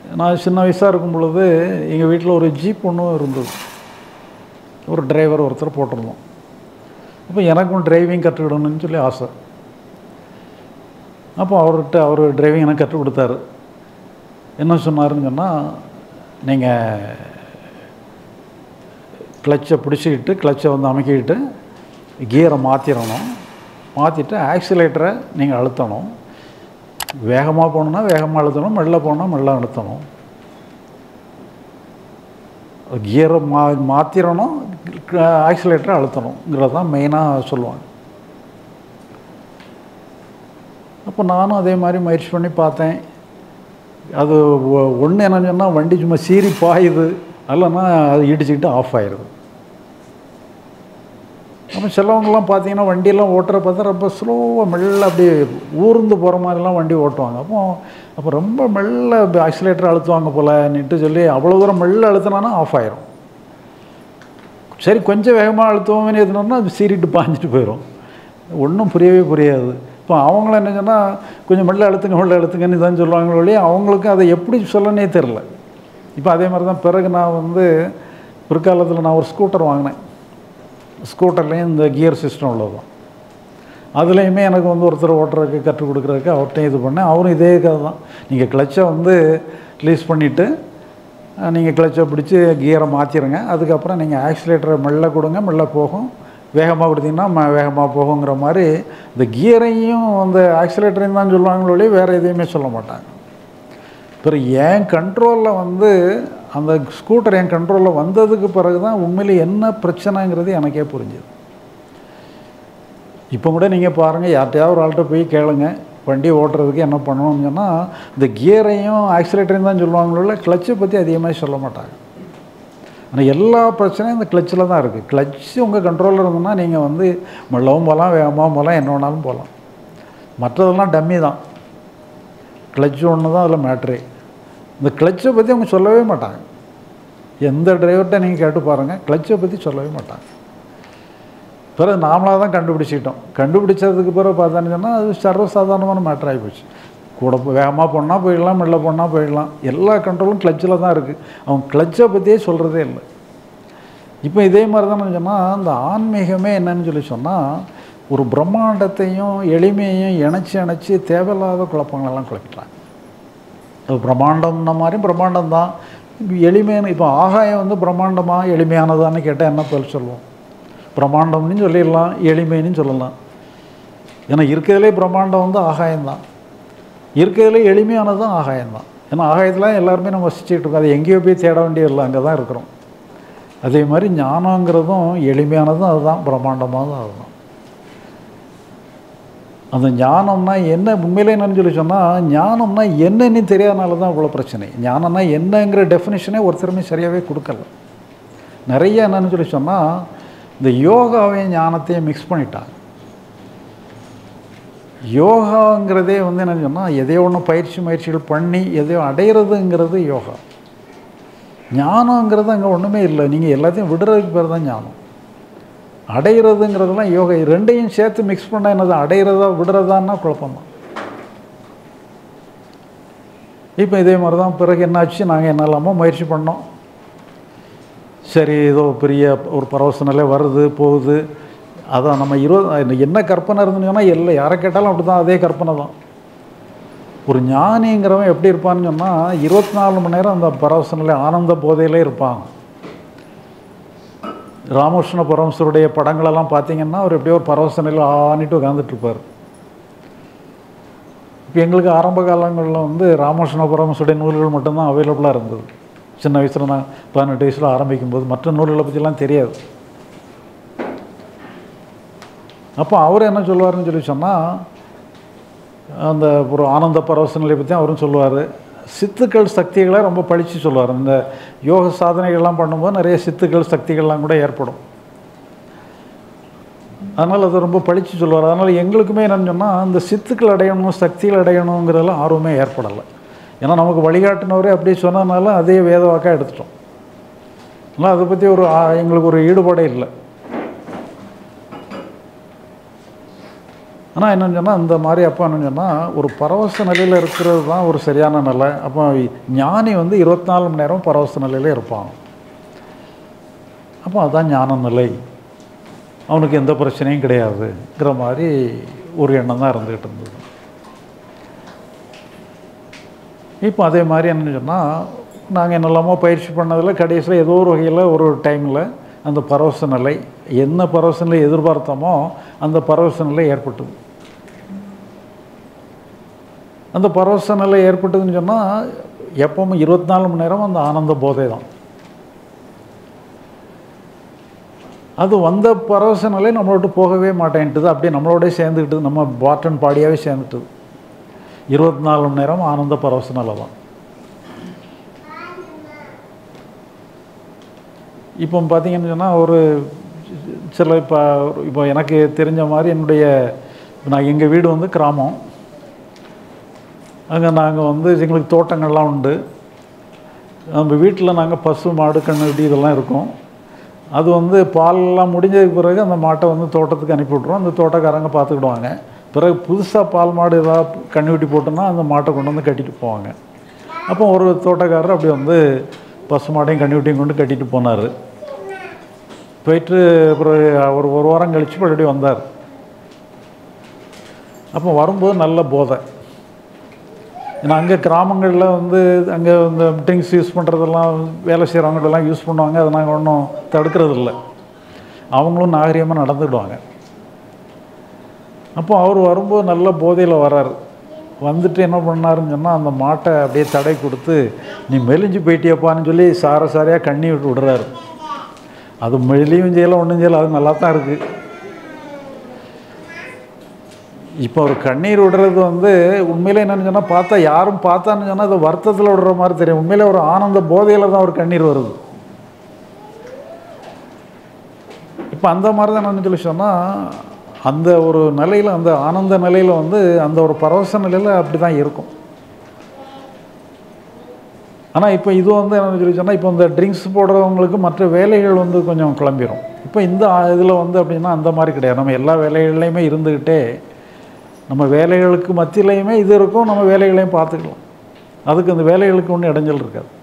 நான் சின்ன வயசாக இருக்கும் பொழுது எங்கள் வீட்டில் ஒரு ஜீப் ஒன்றும் இருந்தது ஒரு டிரைவர் ஒருத்தர் போட்டிருந்தோம் அப்போ எனக்கும் டிரைவிங் கற்றுக்கிடணும்னு சொல்லி ஆசை அப்போ அவர்கிட்ட அவர் டிரைவிங் எனக்கு கற்றுக் கொடுத்தாரு என்ன சொன்னாருன்னு சொன்னால் நீங்கள் கிளச்சை பிடிச்சிக்கிட்டு கிளச்சை வந்து அமைக்கிட்டு கியரை மாற்றிடணும் மாற்றிட்டு ஆக்சிலேட்டரை நீங்கள் அழுத்தணும் வேகமாக போகணுன்னா வேகமாக அழுத்தணும் மெல்ல போனால் மெல்ல அழுத்தணும் கியரை மா மாற்றிடணும் ஆக்சிலேட்டரை அழுத்தணுங்கிறது தான் மெயினாக சொல்லுவாங்க அப்போ நானும் அதே மாதிரி முயற்சி பண்ணி பார்த்தேன் அது ஒன்று என்னன்னு சொன்னால் வண்டி சும்மா சீறி பாயுது இல்லைன்னா அது இடிச்சுக்கிட்டு ஆஃப் ஆயிடுது அப்போ சிலவங்கெல்லாம் பார்த்தீங்கன்னா வண்டியெல்லாம் ஓட்டுற பார்த்தா ரொம்ப ஸ்லோவாக மெல்ல அப்படியே ஊர்ந்து போகிற மாதிரிலாம் வண்டி ஓட்டுவாங்க அப்போ அப்போ ரொம்ப மெல்ல ஆக்சிலேட்டர் அழுத்துவாங்க போலன்னுட்டு சொல்லி அவ்வளோ தூரம் மெல்ல அழுத்தினானா ஆஃப் ஆயிரும் சரி கொஞ்சம் வேகமாக அழுத்துவோம்னு எதுனோம்னா அது சீறிட்டு பாஞ்சிட்டு போயிடும் ஒன்றும் புரியவே புரியாது இப்போ அவங்கள என்ன சொன்னால் கொஞ்சம் மெல்ல அழுத்துங்க மெல்ல அழுத்துங்கன்னு தான் சொல்லுவாங்களே ஒழிய அவங்களுக்கு அதை எப்படி சொல்லனே தெரில இப்போ அதே மாதிரி தான் பிறகு நான் வந்து பிற்காலத்தில் நான் ஒரு ஸ்கூட்டர் வாங்கினேன் ஸ்கூட்டர்லேயும் இந்த கியர் சிஸ்டம் உள்ளது தான் அதுலேயுமே எனக்கு வந்து ஒருத்தர் ஓட்டுறதுக்கு கற்றுக் கொடுக்குறதுக்கு அவர்கிட்டையும் இது பண்ணேன் அவரும் இதே கதை தான் நீங்கள் கிளச்சை வந்து ரிலீஸ் பண்ணிவிட்டு நீங்கள் கிளச்சை பிடிச்சி கியரை மாற்றிடுங்க அதுக்கப்புறம் நீங்கள் ஆக்சிலேட்டரை மெல்ல கொடுங்க மெல்ல போகும் வேகமாக கொடுத்தீங்கன்னா ம- வேகமாக போகுங்கிற மாதிரி இந்த கியரையும் அந்த ஆக்சிலேட்டரையும் தான் சொல்லுவாங்களே வேறு எதையுமே சொல்ல மாட்டாங்க பிறகு என் கண்ட்ரோலில் வந்து அந்த ஸ்கூட்டர் என் கண்ட்ரோலில் வந்ததுக்கு பிறகு தான் உண்மையிலே என்ன பிரச்சனைங்கிறது எனக்கே புரிஞ்சுது இப்போ கூட நீங்கள் பாருங்கள் யார்கிட்டயாவது ஒரு ஆள்கிட்ட போய் கேளுங்க வண்டி ஓட்டுறதுக்கு என்ன பண்ணணும்னு சொன்னால் இந்த கியரையும் ஆக்சிலேட்டரையும் தான் சொல்லுவாங்களோ கிளச்சை பற்றி அதிகமாக சொல்ல மாட்டாங்க ஆனால் எல்லா பிரச்சனையும் இந்த கிளச்சில் தான் இருக்குது கிளச்சு உங்கள் கண்ட்ரோலில் இருந்ததுன்னா நீங்கள் வந்து மெல்லவும் போகலாம் வேகமாக போகலாம் என்ன வேணாலும் போகலாம் மற்றதெல்லாம் டம்மி தான் கிளச்சு ஒன்று தான் அதில் மேட்ரு இந்த கிளச்சை பற்றி அவங்க சொல்லவே மாட்டாங்க எந்த டிரைவர்கிட்ட நீங்கள் கேட்டு பாருங்கள் கிளச்சை பற்றி சொல்லவே மாட்டாங்க பிறகு நாமளாக தான் கண்டுபிடிச்சிக்கிட்டோம் கண்டுபிடிச்சதுக்கு பிறகு பார்த்தோன்னு சொன்னால் அது சர்வசாதாரணமான மேட்ரு ஆகிப்போச்சு கூட போ- வேகமாக போனால் போயிடலாம் மெல்ல போனால் போயிடலாம் எல்லா கண்ட்ரோலும் கிளச்சில் தான் இருக்குது அவங்க கிளச்சை பற்றியே சொல்கிறதே இல்லை இப்போ இதே மாதிரி தான் சொன்னால் இந்த ஆன்மீகமே என்னன்னு சொல்லி சொன்னால் ஒரு பிரம்மாண்டத்தையும் எளிமையையும் இணைச்சி இணைச்சி தேவையில்லாத குழப்பங்களெல்லாம் குழப்பிட்டாங்க அது பிரம்மாண்டம்ன மாதிரி பிரம்மாண்டம் தான் எளிமையான இப்போ ஆகாயம் வந்து பிரம்மாண்டமாக எளிமையானதான்னு கேட்டால் என்ன பதில் சொல்லுவோம் பிரம்மாண்டம்னு சொல்லிடலாம் எளிமைன்னு சொல்லலாம் ஏன்னா இருக்கிறதுலே பிரம்மாண்டம் வந்து ஆகாயம்தான் இருக்கிறதுலே எளிமையானது தான் ஆகாயம்தான் ஏன்னா ஆகாயத்தில் எல்லாருமே நம்ம வசிச்சுட்டு இருக்கோம் அது எங்கேயோ போய் தேட வேண்டியதில்லை அங்கே தான் இருக்கிறோம் அதே மாதிரி ஞானங்கிறதும் எளிமையானதும் அதுதான் பிரம்மாண்டமானதும் அதுதான் அந்த ஞானம்னா என்ன உண்மையிலே என்னன்னு சொல்லி சொன்னால் ஞானம்னா என்னன்னு தெரியாதனால தான் இவ்வளோ பிரச்சனை ஞானம்னா என்னங்கிற டெஃபினேஷனே ஒருத்தருமே சரியாகவே கொடுக்கல நிறைய என்னன்னு சொல்லி சொன்னால் இந்த யோகாவையும் ஞானத்தையும் மிக்ஸ் பண்ணிட்டாங்க யோகாங்கிறதே வந்து என்னன்னு சொன்னால் எதையோ ஒன்று பயிற்சி முயற்சிகள் பண்ணி எதையோ அடையிறதுங்கிறது யோகா ஞானங்கிறது அங்கே ஒன்றுமே இல்லை நீங்கள் எல்லாத்தையும் விடுறதுக்கு பேர் தான் ஞானம் அடையிறதுங்கிறதெல்லாம் யோகா இது ரெண்டையும் சேர்த்து மிக்ஸ் பண்ணால் என்னது அடையிறதா விடுறதான்னா குழப்பம்தான் இப்போ இதே மாதிரி தான் பிறகு என்னாச்சு நாங்கள் என்னெல்லாமோ முயற்சி பண்ணோம் சரி ஏதோ பெரிய ஒரு பரவச நிலை வருது போகுது அதான் நம்ம இருபது என்ன கற்பனை இருந்துன்னு சொன்னால் இல்லை யாரை கேட்டாலும் அப்படி தான் அதே கற்பனை தான் ஒரு ஞானிங்கிறவன் எப்படி இருப்பான்னு சொன்னால் இருபத்தி நாலு மணி நேரம் அந்த பரவச நிலை ஆனந்த போதையிலே இருப்பாங்க ராமகிருஷ்ண பரமசருடைய படங்களெல்லாம் பார்த்தீங்கன்னா அவர் எப்படியோ ஒரு பரவச நிலையில் ஆனிட்டு உட்காந்துட்டு இருப்பார் இப்போ எங்களுக்கு ஆரம்ப காலங்களில் வந்து ராமகிருஷ்ண பரமசுடைய நூல்கள் மட்டும்தான் அவைலபிளாக இருந்தது சின்ன வயசில் நான் பதினெட்டு வயசில் ஆரம்பிக்கும்போது மற்ற நூல்களை பற்றிலாம் தெரியாது அப்போ அவர் என்ன சொல்லுவாருன்னு சொல்லி சொன்னால் அந்த ஒரு ஆனந்த பரவச நிலை பற்றி அவரும் சொல்லுவார் சித்துக்கள் சக்திகளை ரொம்ப பழித்து சொல்லுவார் இந்த யோக சாதனைகள்லாம் பண்ணும்போது நிறைய சித்துக்கள் சக்திகள்லாம் கூட ஏற்படும் அதனால் அதை ரொம்ப பழித்து சொல்லுவார் அதனால் எங்களுக்குமே என்னன்னு சொன்னால் இந்த சித்துக்கள் அடையணும் சக்திகள் அடையணுங்கிறதெல்லாம் ஆர்வமே ஏற்படலை ஏன்னா நமக்கு வழிகாட்டினவரே அப்படியே சொன்னதுனால அதே வேத வாக்காக எடுத்துட்டோம் ஆனால் அதை பற்றி ஒரு ஆ, எங்களுக்கு ஒரு ஈடுபாடே இல்லை ஆனால் என்னன்னு சொன்னால் இந்த மாதிரி அப்போ என்னன்னு சொன்னால் ஒரு பரவச நிலையில் இருக்கிறது தான் ஒரு சரியான நிலை அப்போ ஞானி வந்து இருபத்தி நாலு மணி நேரம் பரவச நிலையில் இருப்பான் அப்போ அதுதான் ஞான நிலை அவனுக்கு எந்த பிரச்சனையும் கிடையாதுங்கிற மாதிரி ஒரு எண்ணம் தான் இருந்துக்கிட்டு இருந்தது இப்போ அதே மாதிரி என்னன்னு சொன்னால் நாங்கள் என்னெல்லாமோ பயிற்சி பண்ணதில் கடைசியில் ஏதோ ஒரு வகையில் ஒரு டைமில் அந்த பரவச நிலை என்ன பரவச நிலை எதிர்பார்த்தோமோ அந்த பரவச நிலை ஏற்பட்டது அந்த பரவச நிலை ஏற்பட்டதுன்னு சொன்னால் எப்பவும் இருபத்தி நாலு மணி நேரம் அந்த ஆனந்த போதை தான் அது வந்த பரவச நிலை நம்மளை விட்டு போகவே மாட்டேன்ட்டுது அப்படியே நம்மளோடய சேர்ந்துக்கிட்டது நம்ம பாட்டன் பாடியாகவே சேர்ந்துட்டுது இருபத்தி நாலு மணி நேரம் ஆனந்த பரவச நிலை தான் இப்போ பார்த்தீங்கன்னு சொன்னால் ஒரு சில இப்போ இப்போ எனக்கு தெரிஞ்ச மாதிரி என்னுடைய நான் எங்கள் வீடு வந்து கிராமம் அங்கே நாங்கள் வந்து எங்களுக்கு தோட்டங்கள்லாம் உண்டு நம்ம வீட்டில் நாங்கள் பசு மாடு கண்ணுக்குட்டி இதெல்லாம் இருக்கும் அது வந்து பாலெல்லாம் முடிஞ்சதுக்கு பிறகு அந்த மாட்டை வந்து தோட்டத்துக்கு அனுப்பி விட்ருவோம் அந்த தோட்டக்காரங்க பார்த்துக்கிடுவாங்க பிறகு புதுசாக பால் மாடு ஏதாவது கண்ணுக்குட்டி போட்டோன்னா அந்த மாட்டை கொண்டு வந்து கட்டிட்டு போவாங்க அப்போ ஒரு தோட்டக்காரர் அப்படி வந்து பசு மாட்டையும் கண்ணுக்குட்டியும் கொண்டு கட்டிட்டு போனார் போயிட்டு அப்புறம் ஒரு ஒரு வாரம் கழித்து மறுபடியும் வந்தார் அப்போ வரும்போது நல்ல போதை ஏன்னா அங்கே கிராமங்களில் வந்து அங்கே இந்த ட்ரிங்க்ஸ் யூஸ் பண்ணுறதெல்லாம் வேலை செய்கிறவங்கள்டெல்லாம் யூஸ் பண்ணுவாங்க அதை நாங்கள் ஒன்றும் தடுக்கிறது இல்லை அவங்களும் நாகரிகமாக நடந்துக்கிடுவாங்க அப்போ அவர் வரும்போது நல்ல போதையில் வரார் வந்துட்டு என்ன பண்ணாருன்னு சொன்னால் அந்த மாட்டை அப்படியே தடை கொடுத்து நீ மெலிஞ்சு போயிட்டியப்பான்னு சொல்லி சார சாரையாக கண்ணி விட்டு விடுறாரு அது மெலியும் செய்யலை ஒன்றும் செய்யலை அது நல்லா தான் இருக்குது இப்போ ஒரு கண்ணீர் விடுறது வந்து உண்மையிலே என்னன்னு சொன்னால் பார்த்தா யாரும் பார்த்தான்னு சொன்னால் அது வருத்தத்தில் விடுற மாதிரி தெரியும் உண்மையிலே ஒரு ஆனந்த போதையில் தான் ஒரு கண்ணீர் வருது இப்போ அந்த மாதிரி தான் என்னன்னு சொல்லி சொன்னால் அந்த ஒரு நிலையில் அந்த ஆனந்த நிலையில் வந்து அந்த ஒரு பரவச நிலையில் அப்படி தான் இருக்கும் ஆனால் இப்போ இது வந்து என்னன்னு சொல்லி சொன்னால் இப்போ இந்த ட்ரிங்க்ஸ் போடுறவங்களுக்கு மற்ற வேலைகள் வந்து கொஞ்சம் கிளம்பிடும் இப்போ இந்த இதில் வந்து அப்படின்னா அந்த மாதிரி கிடையாது நம்ம எல்லா வேலைகள்லையுமே இருந்துக்கிட்டே நம்ம வேலைகளுக்கு மத்தியிலையுமே இது இருக்கும் நம்ம வேலைகளையும் பார்த்துக்கலாம் அதுக்கு அந்த வேலைகளுக்கு ஒன்றும் இடைஞ்சல் இருக்காது